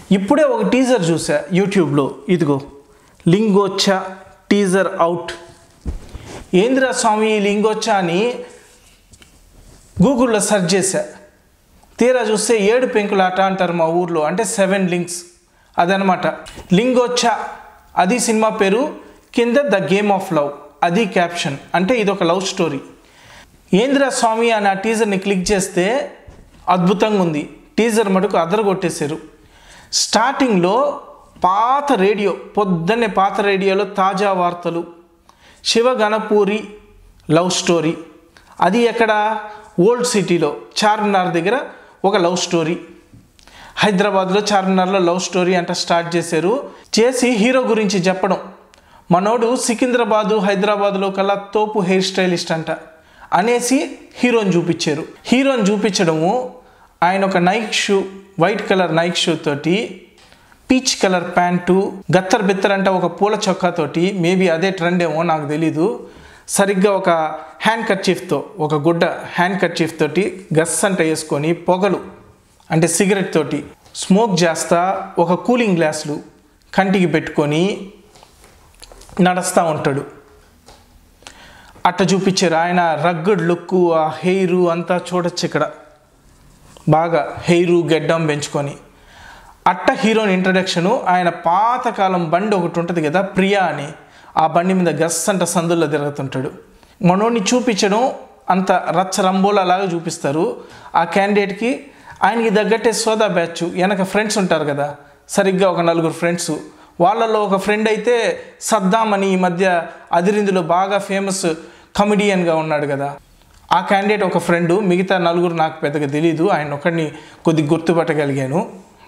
ఇప్పుడే ఒక టీజర్ చూసా యూట్యూబ్లో ఇదిగో లింగోచ్చ టీజర్ అవుట్ ఏందిరా స్వామి ఈ లింగోచ్చ అని గూగుల్లో సెర్చ్ చేశా తీరా చూస్తే ఏడు పెంకులాట అంటారు మా ఊర్లో అంటే సెవెన్ లింక్స్ అదనమాట లింగోచ్చ అది సినిమా పేరు కింద ద గేమ్ ఆఫ్ లవ్ అది క్యాప్షన్ అంటే ఇది ఒక లవ్ స్టోరీ ఏంద్రా స్వామి అని ఆ టీజర్ని క్లిక్ చేస్తే అద్భుతంగా ఉంది టీజర్ మటుకు అదరగొట్టేశారు స్టార్టింగ్లో పాత రేడియో పొద్దున్నే పాత రేడియోలో తాజా వార్తలు శివగణపూరి లవ్ స్టోరీ అది ఎక్కడ ఓల్డ్ సిటీలో చార్మినార్ దగ్గర ఒక లవ్ స్టోరీ హైదరాబాద్లో చార్మినార్లో లవ్ స్టోరీ అంట స్టార్ట్ చేశారు చేసి హీరో గురించి చెప్పడం మనోడు సికింద్రాబాదు హైదరాబాద్లో కల్లా తోపు హెయిర్ స్టైలిస్ట్ అంట అనేసి హీరోని చూపించారు హీరోని చూపించడము ఆయన ఒక Nike shoe white colour Nike shoe తోటి పీచ్ కలర్ ప్యాంటు గత్తర్ బిత్తర్ అంటే ఒక పూల చొక్కాతోటి మేబీ అదే ట్రెండ్ ఏమో నాకు తెలీదు సరిగ్గా ఒక హ్యాండ్ కర్చీఫ్తో ఒక గుడ్డ హ్యాండ్ కర్చీఫ్ తోటి గస్ అంట వేసుకొని పొగలు అంటే సిగరెట్ తోటి స్మోక్ చేస్తా ఒక కూలింగ్ గ్లాసులు కంటికి పెట్టుకొని నడుస్తూ ఉంటాడు అట్ట చూపించారు ఆయన రగ్గడ్ లుక్ ఆ హెయిర్ అంతా చూడొచ్చు ఇక్కడ బాగా హెయిరు గెడ్డం పెంచుకొని అట్ట హీరోని ఇంట్రడక్షను ఆయన పాతకాలం బండి ఒకటి ఉంటుంది కదా ప్రియా అని ఆ బండి మీద గస్ అంట సందుల్లో తిరుగుతుంటాడు మనోడిని చూపించడం అంత రచ్చ రంబోలా లాగా చూపిస్తారు ఆ క్యాండిడేట్కి ఆయనకి తగ్గట్టే సోదా బ్యాచ్ వెనక ఫ్రెండ్స్ ఉంటారు కదా సరిగ్గా ఒక నలుగురు ఫ్రెండ్స్ వాళ్ళలో ఒక ఫ్రెండ్ అయితే సద్దాం అని ఈ మధ్య అదిరిందులో బాగా ఫేమస్ కమిడియన్గా ఉన్నాడు కదా ఆ క్యాండిడేట్ ఒక ఫ్రెండు మిగతా నలుగురు నాకు పెద్దగా తెలియదు ఆయన ఒకడిని కొద్దిగా గుర్తుపట్టగలిగాను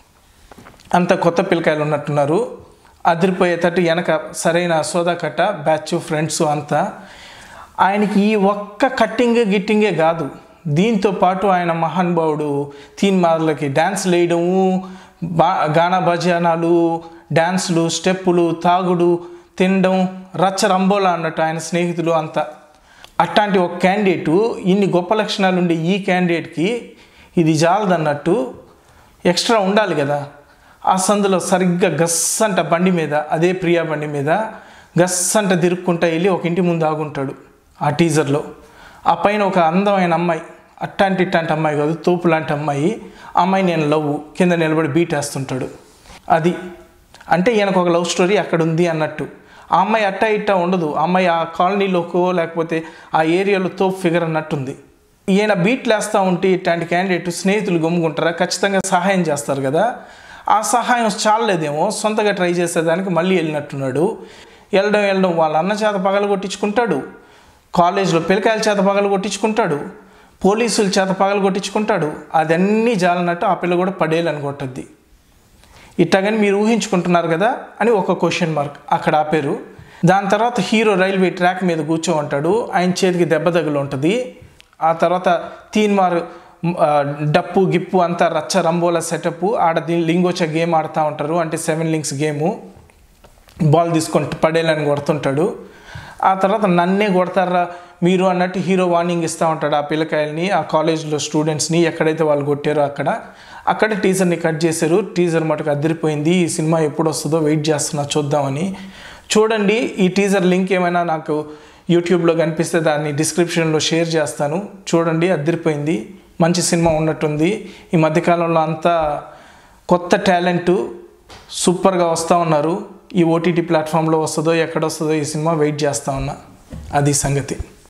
అంత కొత్త పిల్లకాయలు ఉన్నట్టున్నారు అదిరిపోయేటట్టు వెనక సరైన సోదా కట్ట బ్యాచ్ ఫ్రెండ్స్ అంతా ఆయనకి ఈ ఒక్క కట్టింగ్ గిట్టింగే కాదు దీంతో పాటు ఆయన మహానుభావుడు తీన్ మార్లకి డ్యాన్స్ వేయడము బా గానా భజనాలు డ్యాన్సులు స్టెప్పులు తాగుడు తినడం రచ్చ రంబోలా అన్నట్టు ఆయన స్నేహితులు అంతా అట్లాంటి ఒక క్యాండిడేటు ఇన్ని గొప్ప లక్షణాలు ఉండే ఈ క్యాండిడేట్కి ఇది జాలదన్నట్టు ఎక్స్ట్రా ఉండాలి కదా ఆ సందులో సరిగ్గా గస్ అంట బండి మీద అదే ప్రియా బండి మీద గస్ అంట తిరుక్కుంటా వెళ్ళి ఒక ఇంటి ముందు ఆగుంటాడు ఆ టీజర్లో ఆ పైన ఒక అందమైన అమ్మాయి అట్టాంటి ఇట్లాంటి అమ్మాయి కాదు తోపు లాంటి అమ్మాయి ఆ అమ్మాయి నేను లవ్ కింద నిలబడి బీట్ వేస్తుంటాడు అది అంటే ఈయనకు ఒక లవ్ స్టోరీ అక్కడ ఉంది అన్నట్టు ఆ అమ్మాయి అట్టా ఇట్టా ఉండదు ఆ అమ్మాయి ఆ కాలనీలోకో లేకపోతే ఆ ఏరియాలో తోపు ఫిగర్ అన్నట్టుంది ఈయన బీట్లు వేస్తూ ఉంటే ఇట్లాంటి క్యాండిడేట్ స్నేహితులు గమ్ముకుంటారా ఖచ్చితంగా సహాయం చేస్తారు కదా ఆ సహాయం చాలలేదేమో సొంతగా ట్రై చేసేదానికి మళ్ళీ వెళ్ళినట్టున్నాడు వెళ్ళడం వెళ్ళడం వాళ్ళ అన్న చేత పగలు కొట్టించుకుంటాడు కాలేజీలో పిల్లకాయల చేత పగలు కొట్టించుకుంటాడు పోలీసుల చేత పగలు కొట్టించుకుంటాడు అదన్నీ జాలనట్టు ఆ పిల్ల కూడా పడేయాలని కొట్టద్ది ఇట్లాగని మీరు ఊహించుకుంటున్నారు కదా అని ఒక క్వశ్చన్ మార్క్ అక్కడ ఆపారు దాని తర్వాత హీరో రైల్వే ట్రాక్ మీద కూర్చో ఉంటాడు ఆయన చేతికి దెబ్బ తగులు ఉంటుంది ఆ తర్వాత తీన్మార్ ఆ, డప్పు గిప్పు అంతా రచ్చ రంబోల సెటప్ ఆడ దీ- లింగోచ గేమ్ ఆడుతూ ఉంటారు అంటే సెవెన్ లింక్స్ గేము బాల్ తీసుకొని పడేయాలని కొడుతుంటాడు ఆ తర్వాత నన్నే కొడతారా మీరు అన్నట్టు హీరో వార్నింగ్ ఇస్తూ ఉంటాడు ఆ పిల్లకాయల్ని ఆ కాలేజ్లో స్టూడెంట్స్ని ఎక్కడైతే వాళ్ళు కొట్టారో అక్కడ అక్కడ టీజర్ని కట్ చేశారు టీజర్ మటుకు అదిరిపోయింది ఈ సినిమా ఎప్పుడు వస్తుందో వెయిట్ చేస్తున్నా చూద్దామని చూడండి ఈ టీజర్ లింక్ ఏమైనా నాకు యూట్యూబ్లో కనిపిస్తే దాన్ని డిస్క్రిప్షన్లో షేర్ చేస్తాను చూడండి అదిరిపోయింది మంచి సినిమా ఉన్నట్టుంది ఈ మధ్యకాలంలో అంతా కొత్త టాలెంట్ సూపర్గా వస్తూ ఉన్నారు ఈ ఓటీటీ ప్లాట్ఫామ్లో వస్తుందో ఎక్కడ వస్తుందో ఈ సినిమా వెయిట్ చేస్తూ ఉన్నా అది సంగతి